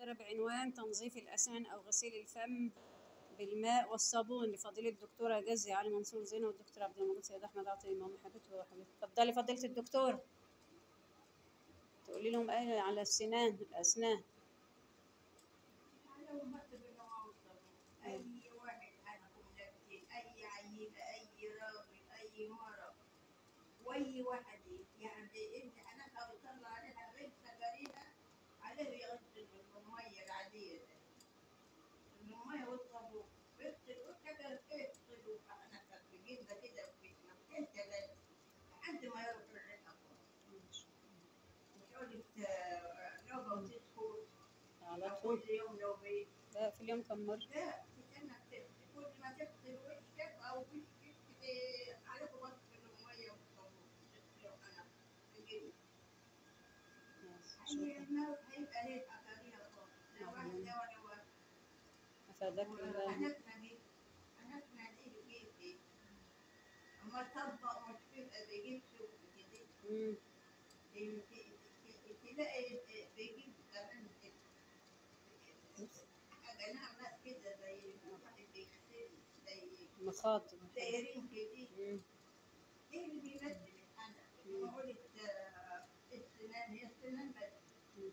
دكتورة بعنوان تنظيف الأسنان أو غسيل الفم بالماء والصابون لفضيلة الدكتورة جزي علي منصور زينة والدكتور عبد المجيد سيد أحمد عطية إمام حبيبته وحبيبته اتفضلي فضيلة الدكتور تقولي لهم إيه على السنان الأسنان أنا ومثل المواصل أي واحد أنا كملتين أي عيلة أي راجل أي مرض وأي واحد يعني أنت أنا لو طلع عليها غير سجاريها عليه يغسل بالمية العادية دي. المية والصابون بيغسل وكذا اغسل أنا كنت بجيب ده كده في مرتين ثلاثة لحد ما يروح الريحة خالص. مش هقول لك نوبة وست شهور على أو طول كل يوم نوبة لا في اليوم كم مرة لا استنى تغسل كل ما تغسل وشك او وشك كده عليك بس الميه والصابون تغسله انا تجيب ماشي، هي شكرا الموت هيبقى ليه اثاريها خالص لا واحد لا ولا واحد أفادك الله حنكنا دي حنكنا دي بجيب اما تطبق مش بيبقى بيجيب سوق كده مم. تلاقي بيجيب كمان حاجه نعمل كده زي الواحد بيغسل زي مخاطب دايرين كده مم. ايه اللي بينزل الحنك؟ بقول السنان هي السنان بس مم.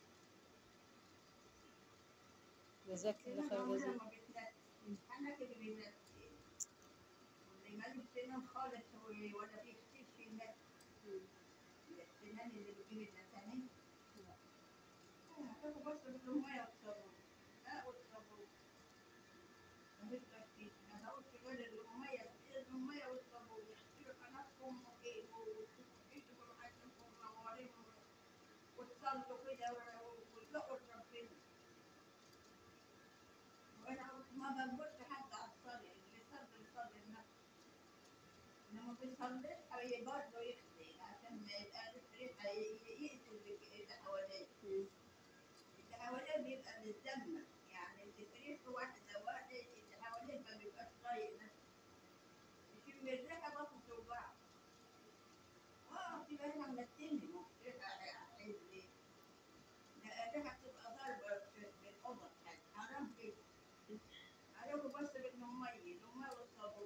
جزاك الله السنان خير عمرها جزاك ما بتنزل الحنك اللي بينزل واللي مالوش سنان خالص هو ولا بيغسلش الناس مم. السنان اللي بتجيب النسانين هتاخد بس بالمية والصابون لا والصابون مفيش غير كده انا قلت غير المية المية والصابون يغسلوا حنكهم ويكتبوا حنكهم منورين وتصلوا كده وتلقوا ربنا وانا قلت ما بنقولش حد على الصلاة اللي يصلي يصلي لنفسه انما ما بيصليش هي برضه يغسل عشان ما يبقاش ريحة يقتل اللي حواليه مم. اللي حواليه بيبقى متدمر يعني اللي في ريحه واحدة واحدة اللي حواليه ما بيبقاش طايق نفسه يشم الريحة بطنه توجعه اه في ريحة منتني ريحة حلوة لا الريحة بتبقى ضاربة في في الأوضة حرام كده عليكم بس بالمية المية والصابون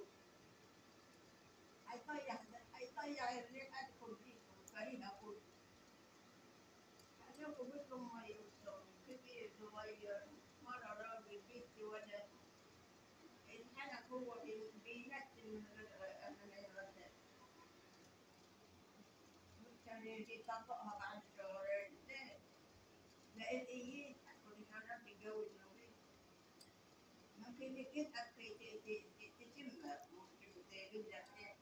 هيطيح هيطيح الريحة كلكم فريقها كله عليكم بالمية والصابون كبير صغير مرة راجل بنتي ولا الحنك هو بي- بينتن من غير من الغسالة كان يجي يطبقها بعد شهرين لا لقيت ايه كنت شربت الجو النوبي ممكن كده تتم تجيب لك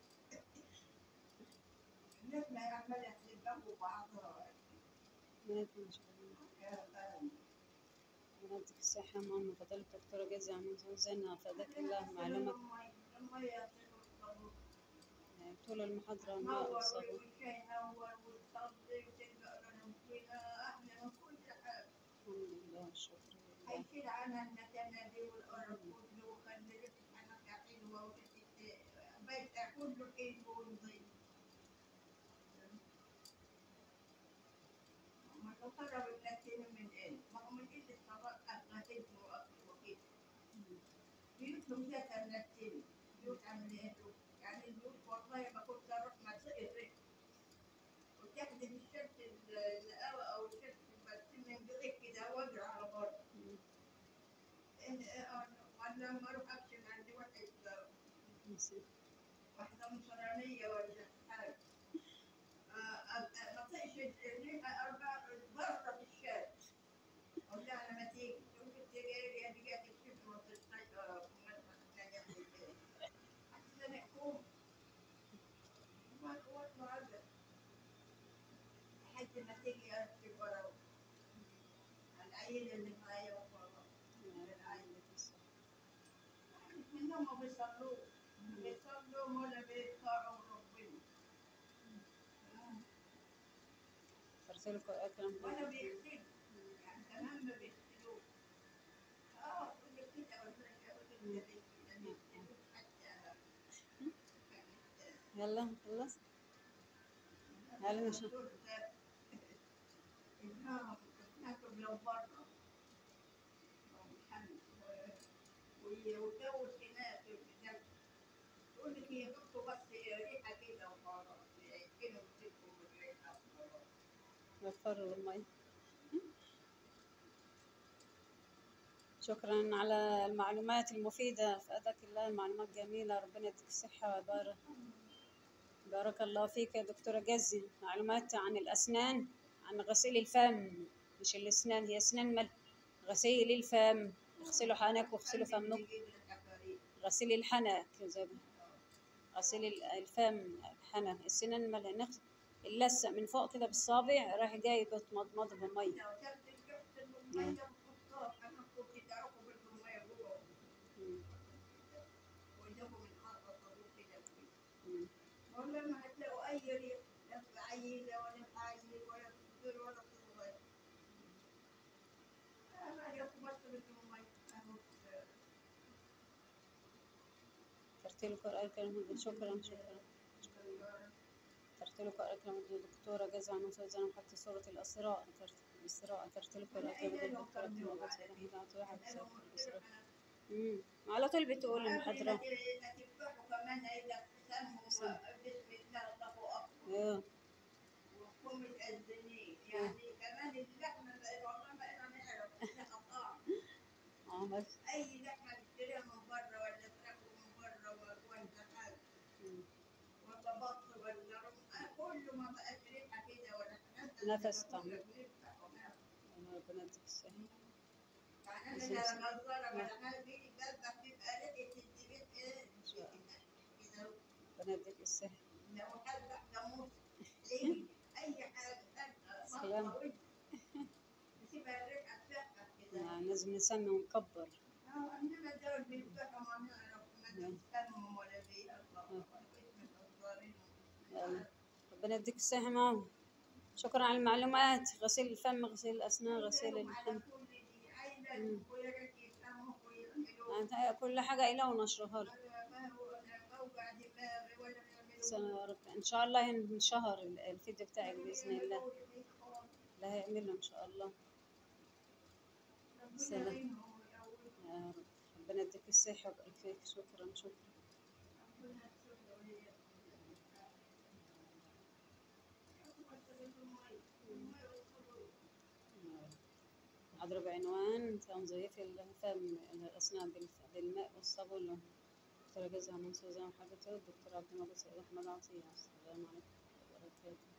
الناس ما عمالة تسبقوا بعضها ما يكون شاء الله يعطيك الصحة ماما فضيلة الدكتورة جزي علي منصور زينة أفادك الله معلومات المية طول المحاضرة الماء نور والصابون والشاي نور وتصلي وتلقى لنا احلى من كل حاجة الحمد لله والشكر لله هيشيل عنها النتنة دي والقرف كله وخلي لك حنكة حلوة وبيت بيتها كله حلو ونظيف ما تقرب النتنة من ايه؟ ما هو من ايه الطبق أغلى وكده بيوتهم ذات النتنة بيوت عاملين يعني البيوت والله ما كنت اروح مسير وتاخد الشمس القهوة او الشمس البرسيم من جوه كده واجري على بره مم. ولا ما اروح اكشن عندي واحد نسيت. واحدة نصرانية ولا حاجة ما طقش الريحة أربع بره في الشارع أقول لها لما تيجي ممكن تيجي يا دي جات تكشف ما تستيقظ أحسن يحكم ما قوات معدل لحد ما تيجي أكتب ورا العيلة اللي معايا وخلاص العيلة منهم ما بيصلوا ما بيصلوا ولا بيطاعوا ربنا أرسلكم أكرم ولا بيغسلوا يعني كمان ما بيغسلوش اه كل كده ولا كده بيغسلوا حتى يلا خلص هل مش ناكل لو بره هي وتجوز هناك في الجنة تقول لك هي بنته بس ريحة كده وخلاص كده وتسيبكم بالريحة وخلاص وفروا المي شكرا على المعلومات المفيدة فأداك الله المعلومات جميلة ربنا يديك الصحة ويبارك بارك الله فيك يا دكتورة جزي معلومات عن الأسنان عن غسيل الفم مش الأسنان هي أسنان مل غسيل الفم اغسلوا حنك واغسلوا فمكم يجيب الحفاريت غسيل الحنك زي ما- غسيل ال- الفم الحنك السنان مل نغسل اللثة من فوق كده بالصابع راح جاي بتمضمض بمية لو تاخد الجبس المية وتحطها أنا كنت تعرفوا برضه المية جوه مم. وإنكم الحلقة صاروخ كده فيه. مم. والله ما هتلاقوا أي ريح لا في عيلة ولا في عيل ولا في كبير ولا في صغير. أنا أجيكم بس بدون مية. أهو. ترتيل القرآن الكريم شكرا شكرا ترتيل القرآن الكريم الدكتورة جزع عن نصوص زي حتى سورة الأسراء ترت- الإسراء ترتيل القرآن الكريم الدكتورة موجود في الحلقات واحد سورة الإسراء أمم. على طول بتقول المحاضرة هتذبحوا كمان إذا تسموا بسم الله الله أكبر. ايه وكم الأذنين يعني كمان اللحمة بقت والله بقينا نعرف إنها طعم اه بس أي لحمة تشتريها من بره ولا تاكل من بره و- وأنت حاجة أمم. ولا بط ولا رم كله ما بقاش ريحة كده ولا حاجة نفس طعم. بنفتح وناكل. ربنا يديك الصحة يعني أنا بس لا بس- جزارة ولا حاجة بيجي بذبح بيبقى ريحة الزبيب إيه كده ربنا يديك الصحة لو هذبح جاموس ليه أي حاجة سلام. بطة ودي تسيبها الريحة تفتح كده يعني لازم نسمي ونكبر آه، إنما دول بيذبحوا ما نعرف ما نستلمهم ولا بيقطعوا اسم الأنصارين يلا. ربنا يديك الصحة ماما شكرا على المعلومات غسيل الفم غسيل الأسنان غسيل الحم مم. يعني كل حاجة إلى ونشرها لك سنة يا رب إن شاء الله ينشهر ال- الفيديو بتاعك بإذن الله لا هيعمله إن شاء الله سلام. يا رب ربنا يديك الصحة ويبارك فيك شكرا شكرا محاضرة بعنوان تنظيف الفم الأسنان بالف- بالماء والصابون دكتورة جزء منصور زي ما حضرتك الدكتور عبد المجيد سيد أحمد عطية السلام عليكم ورحمة الله وبركاته